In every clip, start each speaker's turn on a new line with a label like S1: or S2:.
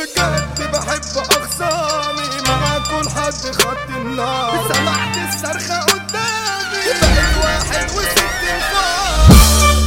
S1: بجد بحب اخصامي ما اكون حد خط النار سمعت الصرخة قدامي بقيت واحد وست انفار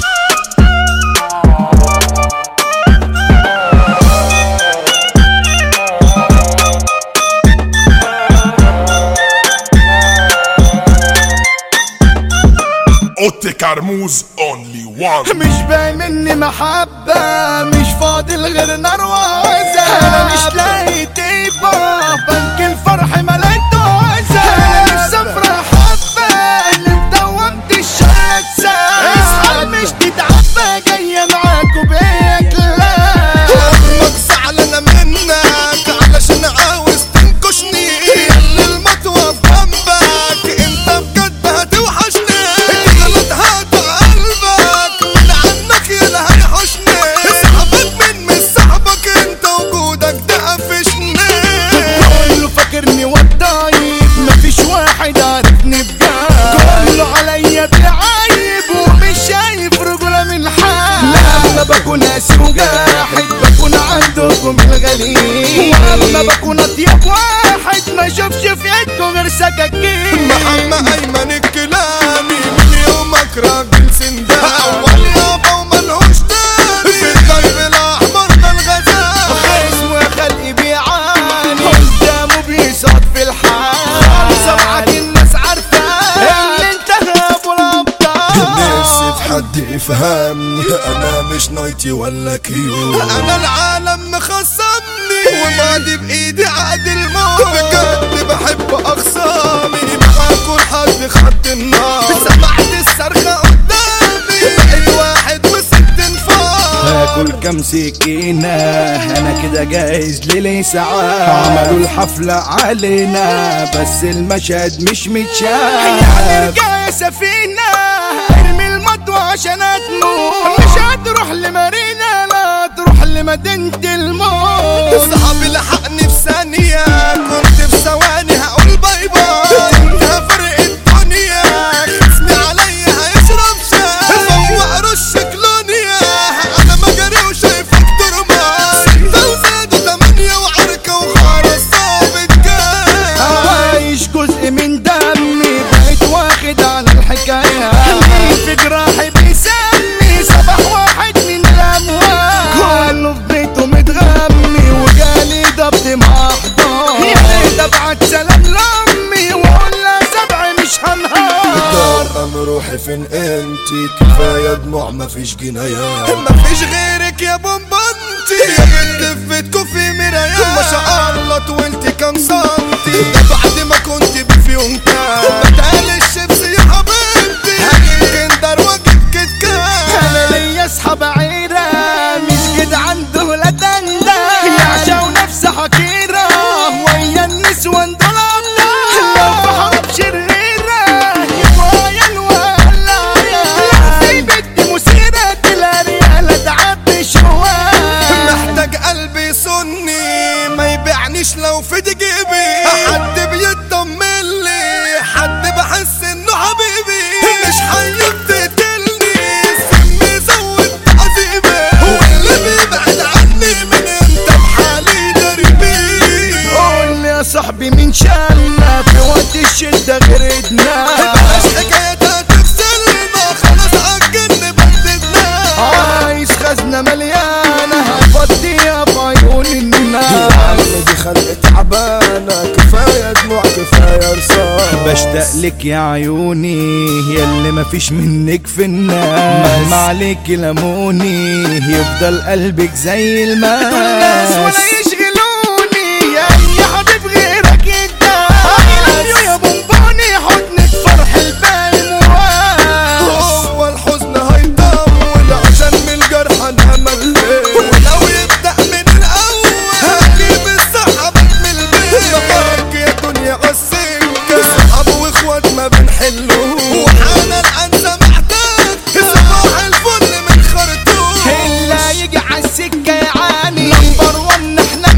S2: اوتي كرموز اونلي وان
S1: مش باين مني محبة مش فاضل غير نار وعذاب أنا مش لاقي طيبة بنك الفرح مليته عذاب أنا نفسي أفرح حبة اللي مدومت الشر اتساب اصحى مش تتعبى جاية معاك وبيك لا أمك زعلانة منك علشان عاوز تنكشني اللي المطوة في جنبك انت بجد هتوحشني غلطها قلبك من عنك يلا هيحوشني صاحبك من مش صاحبك انت وجودك ده قفشني كله فاكرني والضايق مفيش واحد عارفني بجد كله عليا بيعايب ومش شايف رجولة من حال لما بكون قاسي وجاحد بكون عندكم الغليل ولما بكون اطيب واحد ما شافش في يده غير سكاكين محمد ايمن الكلامي من يومك راجل سندان اول يابا وملهوش تاني في الدرب الاحمر ده الغزال اسمه يا خلقي بيعاني قدامه بيصعد في الحال سمعك الناس عارفاه ان انت ابو الابطال
S3: نفسي في حد يفهمني انا مش نايتي ولا كيو
S1: انا العالم مخصمني وماضي بايدي عقد الموت بجد بحب اخصامي معاكم حد خط النار سمعت الصرخة قدامي بقيت واحد وست انفار
S4: هاكل كام سكينة أنا كده جاهز للإسعاف عملوا الحفلة علينا بس المشهد مش متشاف
S1: هنرجع يا سفينة ارمي المطوة عشان اتموت مش هتروح لمارينا لا تروح لمدينة الموت صحابي لحقني في ثانية كنت في ثواني هقول باي باي انت فرق الدنيا خصمي عليا هيشرب شاي فوق رش كلونيا انا مجري وشايفك ترمى ستة وزادوا تمانية وعركة وخرا صابت جاي
S4: عايش جزء من دمي بقيت واخد على الحكاية
S1: مين في جراحي بيسمي صباح واحد من الاموال
S4: كله في بيته متغمي وجالي ضبط مع حضان
S1: يا ريت ابعت سلام لامي واقول لها سبع مش هنهار
S3: ام روحي فين انتي كفايه دموع مفيش جنايات
S1: مفيش غيرك يا بومبانتي يا بنت في بيتكو في مرايات ما شاء الله طولتي كام سنتي ده بعد ما كنت بفيون كان بتقال الشمس يا حبيبتي هجيب كندر واجيب كيت كات انا ليا اصحاب عيرة مش كده عنده ولا دندة يعشوا نفس حقيرة ويا النسوان دول ابطال لو في حرب شريرة يبقى يا الولاية لا في بنت مثيرة الاريالة تعبي شوال محتاج قلبي يصني ما يبيعنيش لو في دي جيبي حد بيطمن لي حد بحس انه حبيبي مش حيوب تقتلني سمي زود عذيبي واللي بيبعد عني من انت بحالي دربي قول لي يا صاحبي مين شالنا في وقت الشدة غيرنا بلاش حكايتها تفصلنا خلاص عالجن بددنا عايز خزنة مليانة هفضيها في عيون الناس
S3: دي خلق تعبانه كفايه دموع كفايه رصاص
S4: بشتاق لك يا عيوني ياللي مفيش منك في الناس مهما عليك لموني يفضل قلبك زي
S1: الناس
S4: الماس
S1: ولا يشغلوني يا اي حبيب غيرك انت ايوه يا بونبوني حضنك فرح الباقي مواس هو الحزن هيطول عشان من الجرح انا مليت ولو يبدا من الاول هجيب الصحة من البيت شفاك يا دنيا غسلك صحاب واخوات ما بنحلوش وحانا الانسى محتاج صباح الفل من خرطوش اللي يجي عالسكة يعاني نمبر ون احنا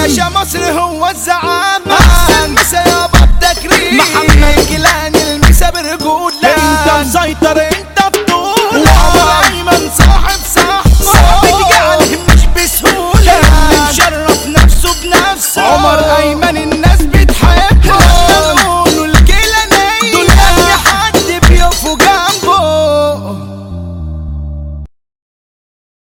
S1: باشا مصر هو الزعامة احسن مسا يابا بتكريم محمد كيلاني المسا برجولة انت مسيطر انت